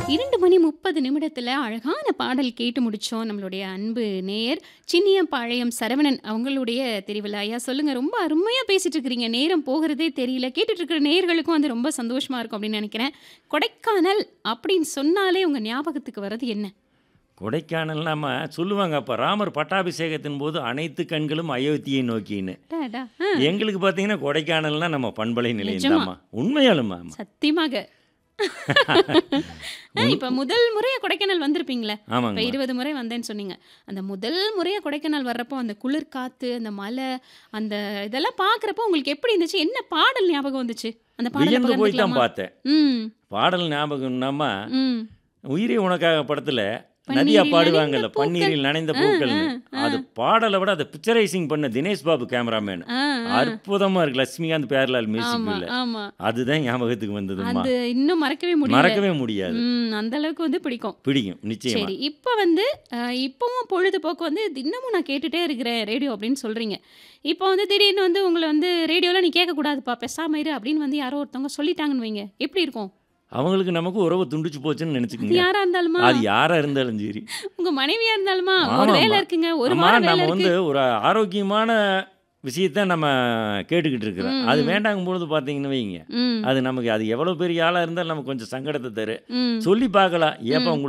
இரண்டு மணி முப்பது நிமிடத்துல அழகான பாடல் கேட்டு முடிச்சோம் நம்மளுடைய அன்பு நேயர் சின்னியம்பாளையம் சரவணன் அவங்களுடைய தெரிவில் ஐயா சொல்லுங்க ரொம்ப அருமையா பேசிட்டு இருக்கிறீங்க நேரம் போகிறதே தெரியல கேட்டுட்டு இருக்கிற நேயர்களுக்கும் வந்து ரொம்ப சந்தோஷமா இருக்கும் அப்படின்னு நினைக்கிறேன் கொடைக்கானல் அப்படின்னு சொன்னாலே உங்க ஞாபகத்துக்கு வர்றது என்ன கொடைக்கானல் நம்ம சொல்லுவாங்க அப்போ ராமர் பட்டாபிஷேகத்தின் போது அனைத்து கண்களும் அயோத்தியை நோக்கின்னு டாடா. ஆ, எங்களுக்கு பார்த்தீங்கன்னா கொடைக்கானல்னா நம்ம பண்பலை நிலையம் நிஜமா. தாம்மா உண்மையாலுமா சத்தியமாக ஆ, இப்ப முதல் முறையா கொடைக்கானல் வந்திருப்பீங்களே இப்ப ஆமாங்க இருபது முறை வந்தேன்னு சொன்னீங்க அந்த முதல் முறையா கொடைக்கானல் வர்றப்போ அந்த குளிர் காத்து அந்த மலை அந்த இதெல்லாம் பாக்குறப்போ உங்களுக்கு எப்படி இருந்துச்சு என்ன பாடல் ஞாபகம் வந்துச்சு அந்த பாடலை வியந்து போய் தான் பகிர்ந்துக்கலாமா? பார்த்தேன் ம் பாடல் ஞாபகம்னாமா ம் உயிரே உனக்காக படத்துல பன்னீரில் நதியா நனைந்த பாடுவாங்கல்ல பூக்கள். பன்னீரில் நனைந்த பூக்கள் ஆ, ஆ. அது பாடலை விட அதை பிக்சரைசிங் பண்ண தினேஷ் பாபு கேமராமேன் ஆ, ஆ. அற்புதமா இருக்கு லட்சுமிகாந்த் பேர்லால் மியூசிக் ஆமா இல்ல ஆமா அதுதான் ஞாபகத்துக்கு வந்ததுமா அது இன்னும் மறக்கவே முடியல மறக்கவே முடியாது ம் அந்த அளவுக்கு வந்து பிடிக்கும் பிடிக்கும் நிச்சயமா சரி இப்போ வந்து அஹ், இப்பவும் பொழுதுபோக்கு வந்து இன்னமும் நான் கேட்டுட்டே இருக்கிறேன் ரேடியோ அப்படின்னு சொல்றீங்க இப்போ வந்து திடீர்னு வந்து உங்களை வந்து ரேடியோலாம் நீ கேட்கக்கூடாதுப்பா பெசாம இரு அப்படின்னு வந்து யாரோ ஒருத்தவங்க சொல்லிட்டாங்கன்னு வைங்க எப்படி இருக்கும் அவங்களுக்கு நமக்கு உறவு துண்டிச்சு போச்சுன்னு அது நினைச்சுக்கோங்க யாரா இருந்தாலுமா அது யாரா இருந்தாலும் சரி உங்க மனைவியா இருந்தாலுமா ஆமா, ஒரு வேலை ஆமா. இருக்குங்க ஒரு ஆமா வாரம் வேலை நம்ம இருக்கு வந்து ஒரு ஆரோக்கியமான விஷயத்த நம்ம கேட்டுக்கிட்டு இருக்கிறோம் ம், அது ம். வேண்டாங்கும் பொழுது பார்த்தீங்கன்னு வைங்க ம் அது நமக்கு அது எவ்வளோ பெரிய ஆளாக இருந்தாலும் நமக்கு கொஞ்சம் சங்கடத்தை தரும் ம் சொல்லி பார்க்கலாம் ஏப்பா ம். உங்களுக்கு